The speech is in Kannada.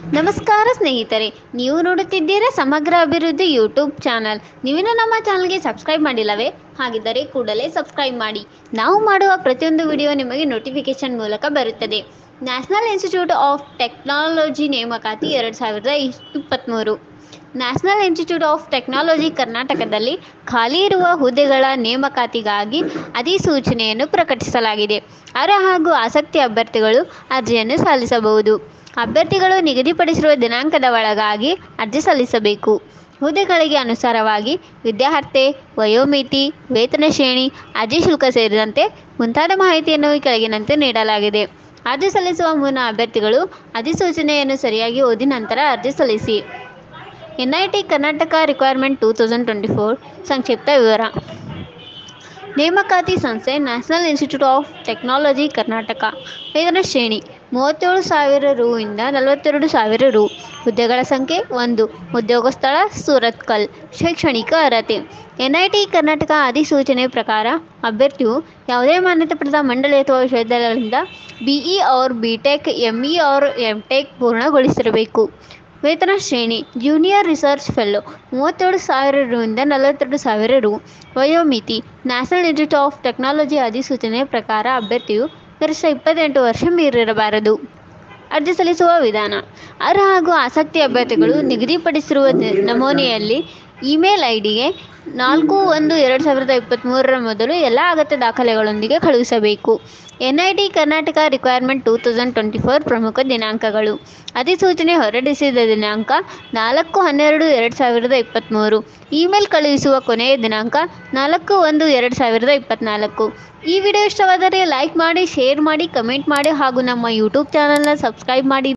ನಮಸ್ಕಾರ ಸ್ನೇಹಿತರೆ ನೀವು ನೋಡುತ್ತಿದ್ದೀರಾ ಸಮಗ್ರ ಅಭಿವೃದ್ಧಿ ಯೂಟ್ಯೂಬ್ ಚಾನಲ್ ನೀವಿನ್ನೂ ನಮ್ಮ ಚಾನಲ್ಗೆ ಸಬ್ಸ್ಕ್ರೈಬ್ ಮಾಡಿಲ್ಲವೇ ಹಾಗಿದ್ದರೆ ಕೂಡಲೇ ಸಬ್ಸ್ಕ್ರೈಬ್ ಮಾಡಿ ನಾವು ಮಾಡುವ ಪ್ರತಿಯೊಂದು ವಿಡಿಯೋ ನಿಮಗೆ ನೋಟಿಫಿಕೇಶನ್ ಮೂಲಕ ಬರುತ್ತದೆ ನ್ಯಾಷನಲ್ ಇನ್ಸ್ಟಿಟ್ಯೂಟ್ ಆಫ್ ಟೆಕ್ನಾಲಜಿ ನೇಮಕಾತಿ ಎರಡು ಸಾವಿರದ ಇಪ್ಪತ್ತ್ಮೂರು ನ್ಯಾಷನಲ್ ಇನ್ಸ್ಟಿಟ್ಯೂಟ್ ಆಫ್ ಟೆಕ್ನಾಲಜಿ ಕರ್ನಾಟಕದಲ್ಲಿ ಖಾಲಿ ಇರುವ ಹುದ್ದೆಗಳ ನೇಮಕಾತಿಗಾಗಿ ಅಧಿಸೂಚನೆಯನ್ನು ಪ್ರಕಟಿಸಲಾಗಿದೆ ಅರ್ಹ ಹಾಗೂ ಆಸಕ್ತಿ ಅಭ್ಯರ್ಥಿಗಳು ಅರ್ಜಿಯನ್ನು ಸಲ್ಲಿಸಬಹುದು ಅಭ್ಯರ್ಥಿಗಳು ನಿಗದಿಪಡಿಸಿರುವ ದಿನಾಂಕದ ಒಳಗಾಗಿ ಅರ್ಜಿ ಸಲ್ಲಿಸಬೇಕು ಹುದ್ದೆಗಳಿಗೆ ಅನುಸಾರವಾಗಿ ವಿದ್ಯಾರ್ಹತೆ ವಯೋಮಿತಿ ವೇತನ ಶ್ರೇಣಿ ಅರ್ಜಿ ಶುಲ್ಕ ಸೇರಿದಂತೆ ಮುಂತಾದ ಮಾಹಿತಿಯನ್ನು ಈ ಕೆಳಗಿನಂತೆ ನೀಡಲಾಗಿದೆ ಅರ್ಜಿ ಸಲ್ಲಿಸುವ ಮುನ್ನ ಅಭ್ಯರ್ಥಿಗಳು ಅಧಿಸೂಚನೆಯನ್ನು ಸರಿಯಾಗಿ ಓದಿ ನಂತರ ಅರ್ಜಿ ಸಲ್ಲಿಸಿ N I T Karnataka requirement two thousand twenty four ಸಂಕ್ಷಿಪ್ತ ವಿವರ ನೇಮಕಾತಿ ಸಂಸ್ಥೆ National Institute of Technology Karnataka ವೇತನ ಶ್ರೇಣಿ ಮೂವತ್ತೇಳು ಸಾವಿರ ರು ಇಂದ ನಲವತ್ತೆರಡು ಸಾವಿರ ರು ಹುದ್ದೆಗಳ ಸಂಖ್ಯೆ ಒಂದು ಉದ್ಯೋಗ ಸ್ಥಳ ಸೂರತ್ಕಲ್ ಶೈಕ್ಷಣಿಕ ಅರ್ಹತೆ ಎನ್ ಐ ಟಿ ಕರ್ನಾಟಕ ಅಧಿಸೂಚನೆ ಪ್ರಕಾರ ಅಭ್ಯರ್ಥಿಯು ಯಾವುದೇ ಮಾನ್ಯತೆ ಪಡೆದ ಮಂಡಳಿ ಅಥವಾ ವಿಶ್ವವಿದ್ಯಾಲಯದಿಂದ B E or B Tech M E or M Tech ಪೂರ್ಣಗೊಳಿಸಿರಬೇಕು ವೇತನ ಶ್ರೇಣಿ ಜೂನಿಯರ್ ರಿಸರ್ಚ್ ಫೆಲ್ಲೋ ಮೂವತ್ತೇಳು ಸಾವಿರ ರುಯಿಂದ ನಲವತ್ತೆರಡು ಸಾವಿರ ರು ವಯೋಮಿತಿ ನ್ಯಾಷನಲ್ ಇನ್ಸ್ಟಿಟ್ಯೂಟ್ ಆಫ್ ಟೆಕ್ನಾಲಜಿ ಅಧಿಸೂಚನೆ ಪ್ರಕಾರ ಅಭ್ಯರ್ಥಿಯು ಗರಿಷ್ಠ ಇಪ್ಪತ್ತೆಂಟು ವರ್ಷ ಮೀರಿರಬಾರದು ಅರ್ಜಿ ಸಲ್ಲಿಸುವ ವಿಧಾನ ಅರ್ಹ ಹಾಗೂ ಆಸಕ್ತಿ ಅಭ್ಯರ್ಥಿಗಳು ನಿಗದಿಪಡಿಸಿರುವ ದ- ನಮೂನೆಯಲ್ಲಿ ಇಮೇಲ್ ಐ ಡಿಗೆ ನಾಲ್ಕು ಒಂದು ಎರಡು ಸಾವಿರದ ಇಪ್ಪತ್ತ್ಮೂರರ ಮೊದಲು ಎಲ್ಲ ಅಗತ್ಯ ದಾಖಲೆಗಳೊಂದಿಗೆ ಕಳುಹಿಸಬೇಕು N I T Karnataka requirement two thousand twenty four ಪ್ರಮುಖ ದಿನಾಂಕಗಳು ಅಧಿಸೂಚನೆ ಹೊರಡಿಸಿದ ದಿನಾಂಕ ನಾಲ್ಕು ಹನ್ನೆರಡು ಎರಡು ಸಾವಿರದ ಇಪ್ಪತ್ತ್ಮೂರು ಇಮೇಲ್ ಕಳುಹಿಸುವ ಕೊನೆಯ ದಿನಾಂಕ ನಾಲ್ಕು ಒಂದು ಎರಡು ಸಾವಿರದ ಇಪ್ಪತ್ತ್ನಾಲ್ಕು ಈ ವಿಡಿಯೋ ಇಷ್ಟವಾದರೆ ಲೈಕ್ ಮಾಡಿ ಶೇರ್ ಮಾಡಿ ಕಮೆಂಟ್ ಮಾಡಿ ಹಾಗೂ ನಮ್ಮ ಯೂಟ್ಯೂಬ್ ಚಾನಲ್ನ ಸಬ್ಸ್ಕ್ರೈಬ್ ಮಾಡಿ